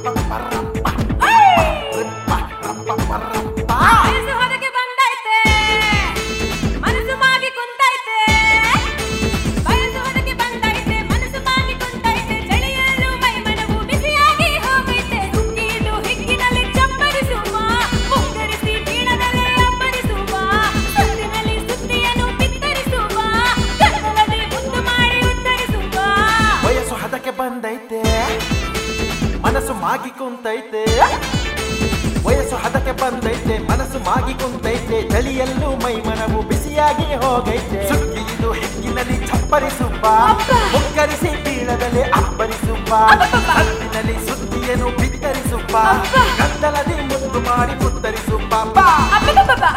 ಮನಸ್ಸು ಹೊರಗೆ ಬಂದೈತೆ ಮನಸ್ಸು ಮಾಗಿ ಕುಂತೈತೆ ಬಯಸು ಹೊರಗೆ ಬಂದೈತೆ ಮನಸ್ಸು ಮಾಗಿ ಕುಂತೈತೆ ಚಳಿಯಲು ಮೈ ಮನವು ಬಿಸಿಯಾಗಿ ಹೋಗೈತೆ ಸುಕ್ಕಿದು ಹಿಗ್ಗಿನಲ್ಲಿ ಚಪ್ಪರಿಸುವ ಮುಗ್ಗರಿಸಿ ಬೀಳದಲ್ಲೇ ಅಪ್ಪರಿಸುವ ಸುತ್ತಿನಲ್ಲಿ ಸುತ್ತಿಯನ್ನು ಬಿತ್ತರಿಸುವ ಕತ್ತಲಲ್ಲಿ ಮುದ್ದು ಮಾಡಿ ಉತ್ತರಿಸುವ ವಯಸ್ಸು ಹದಕ್ಕೆ ಬಂದೈತೆ ಮನಸ್ಸು ಮಾಗಿ ಕುಂತೈತೆ ವಯಸ್ಸು ಹದಕ್ಕೆ ಬಂದೈತೆ ಮನಸ್ಸು ಮಾಗಿ ಕುಂತೈತೆ ಚಳಿಯಲ್ಲೂ ಮೈ ಮನವು ಬಿಸಿಯಾಗಿ ಹೋಗೈತೆ ಸುಗ್ಗಿದು ಹೆಗ್ಗಿನಲ್ಲಿ ಚಪ್ಪರಿಸುವ ಅಬ್ಬಾ! ಮುಕ್ಕರಿಸಿ ಬೀಳದಲೆ ಅಪ್ಪರಿಸುವ ಅಬ್ಬಬ್ಬಬ್ಬ! ಹತ್ತಿನಲ್ಲಿ ಸುದ್ದಿಯನ್ನು ಬಿತ್ತರಿಸುವ ಅಬ್ಬಾ! ಗದ್ದಲದಿ ಮುದ್ದು ಮಾಡಿ ಉತ್ತರಿಸುವ ಬಾ ಅಬ್ಬಬ್ಬಬ್ಬ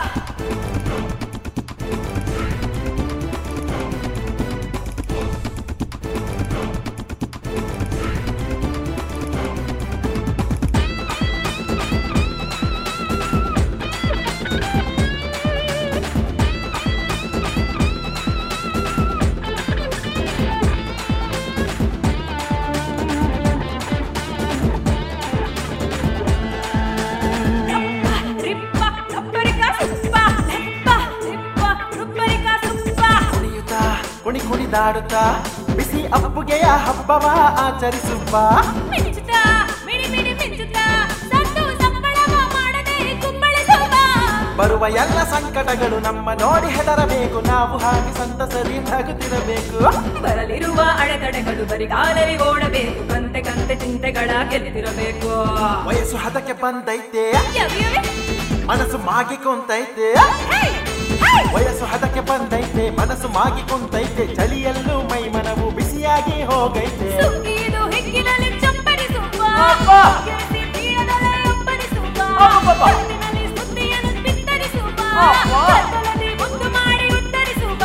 ರಿಪ್ಪ ರಬ್ಬರಿಕ ಸುಪ್ಪ ಲೆಪ್ಪ ರಿಪ್ಪ ರುಬ್ಬರಿಕ ಸುಪ್ಪ ಕುಣಿಯುತ್ತಾ ಕುಣಿ ಕುಣಿದಾಡುತ್ತಾ ಬಿಸಿ ಅಪ್ಪುಗೆಯ ಹಬ್ಬವ ಆಚರಿಸುವ ಮಿಂಚುತ್ತ ಮಿಡಿ ಮಿಡಿ ಮಿಂಚುತ್ತ ಸದ್ದು ಸಂಬಳವ ಮಾಡದೆ ಕುಂಬಳಿಸುವ ಬರುವ ಎಲ್ಲ ಸಂಕಟಗಳು ನಮ್ಮ ನೋಡಿ ಹೆದರಬೇಕು ನಾವು ಹಾಗೆ ಸಂತಸರಿ ನಗುತ್ತಿರಬೇಕು ಬರಲಿರುವ ಅಡೆತಡೆಗಳು ಬರಿಗಾಲಲ್ಲಿ ಓಡಬೇಕು ಕಂತೆ ಕಂತೆ ಚಿಂತೆಗಳ ಗೆದ್ದಿರಬೇಕು ವಯಸ್ಸು ಹದಕ್ಕೆ ಬಂದೈತೆ ಯವಿ ಯವಿ ಮನಸ್ಸು ಮಾಗಿ ಕುಂತೈತೆ ಹೇ ಹೇ ವಯಸ್ಸು ಹದಕ್ಕೆ ಬಂದೈತೆ ಮನಸ್ಸು ಮಾಗಿ ಕುಂತೈತೆ ಚಳಿಯಲ್ಲೂ ಮೈ ಮನವು ಬಿಸಿಯಾಗಿ ಹೋಗೈತೆ ಸುಗ್ಗಿದು ಹಿಗ್ಗಿನಲ್ಲಿ ಚಪ್ಪರಿಸುವ ಅಬ್ಬಾ! ಗೆಳತಿ ತೀರದಲ್ಲೇ ಅಪ್ಪರಿಸುವ ಅಬ್ಬಬ್ಬಬ್ಬ! ಕತ್ತಿನಲ್ಲಿ ಸುದ್ದಿಯನ್ನು ಬಿತ್ತರಿಸುವ ಅಬ್ಬಾ! ಕತ್ತಲಲ್ಲಿ ಮುದ್ದು ಮಾಡಿ ಉತ್ತರಿಸುವ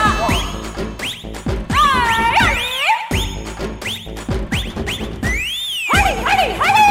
ಹಳಿ ಹಳಿ ಹಳಿ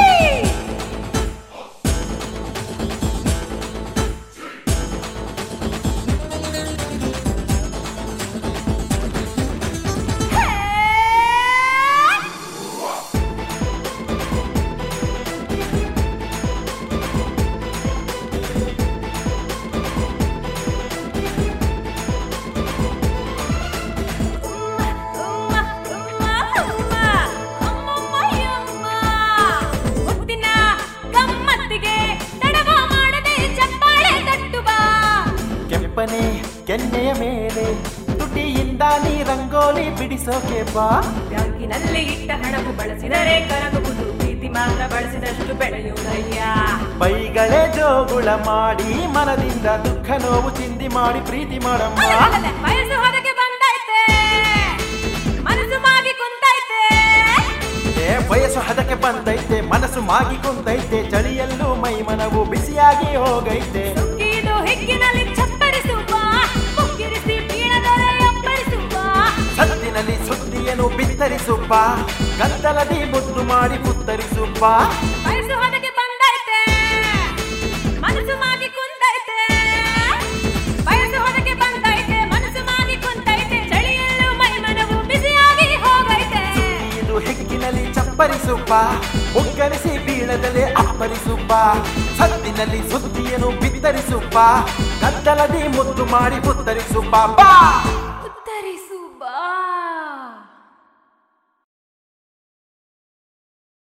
ಮುತ್ತಿನ ಗಮ್ಮತ್ತಿಗೆ ತಡವ ಮಾಡದೆ ಚಪ್ಪಾಳೆ ತಟ್ಟುವ ಕೆಂಪನೆ ಕೆನ್ನೆಯ ಮೇಲೆ ತುಟಿಯಿಂದ ನೀ ರಂಗೋಲಿ ಬಿಡಿಸೋಕೆ ಬಾ ಬ್ಯಾಂಕಿನಲ್ಲಿ ಇಟ್ಟ ಹಣವು ಬಳಸಿದರೆ ಕರಗುವುದು ಪ್ರೀತಿ ಮಾತ್ರ ಬಳಸಿದಷ್ಟು ಬೆಳೆಯುವುದಯ್ಯ ಬೈಗಳೇ ಜೋಗುಳ ಮಾಡಿ ಮನದಿಂದ ದುಃಖ ನೋವು ಚಿಂದಿ ಮಾಡಿ ಪ್ರೀತಿ ಮಾಡಮ್ಮ ವಯಸ್ಸು ಹೊರಗೆ ಬಂದೈತೆ ಮನಸ್ಸು ಮಾಗಿ ಕುಂತೈತೆ ಏ ವಯಸ್ಸು ಹದಕ್ಕೆ ಬಂದೈತೆ ಮನಸ್ಸು ಮಾಗಿ ಕುಂತೈತೆ ಚಳಿಯಲ್ಲೂ ಮೈ ಮನವು ಬಿಸಿಯಾಗಿ ಹೋಗೈತೆ ಸುಗ್ಗಿದು ಹಿಗ್ಗಿನಲ್ಲಿ ಚಪ್ಪರಿಸುವ ಮುಗ್ಗಿರಿಸಿ ಬೀಳದರೆ ಅಪ್ಪರಿಸುವ ಸತ್ತಿನಲ್ಲಿ ಸುದ್ದಿಯನ್ನು ಬಿತ್ತರಿಸುವ ಗದ್ದಲದಿ ಮುದ್ದು ಮಾಡಿ ಪುತ್ತರಿಸುವ ವಯಸ್ಸು ಹೊರಗೆ ಬಂದೈತೆ ಮನಸ್ಸು ಮಾಗಿ ಕುಂತೈತೆ ವಯಸ್ಸು ಹೊರಗೆ ಬಂದೈತೆ ಮನಸ್ಸು ಮಾಗಿ ಕುಂತೈತೆ ಚಳಿಯಲ್ಲೂ ಮೈ ಮನವು ಬಿಸಿಯಾಗಿ ಹೋಗೈತೆ ಇದು ಹೆಕ್ಕಿನಲ್ಲಿ ಚಪ್ಪರಿಸುವ ಮುಗ್ಗರಿಸಿ ಬೀಳದಲೆ ಅಪ್ಪರಿಸುವ ಸತ್ತಿನಲ್ಲಿ ಸುದ್ದಿಯನ್ನು ಬಿತ್ತರಿಸುವ ಗದ್ದಲದಿ ಮುದ್ದು ಮಾಡಿ ಪುತ್ತರಿಸುವ ಬಾ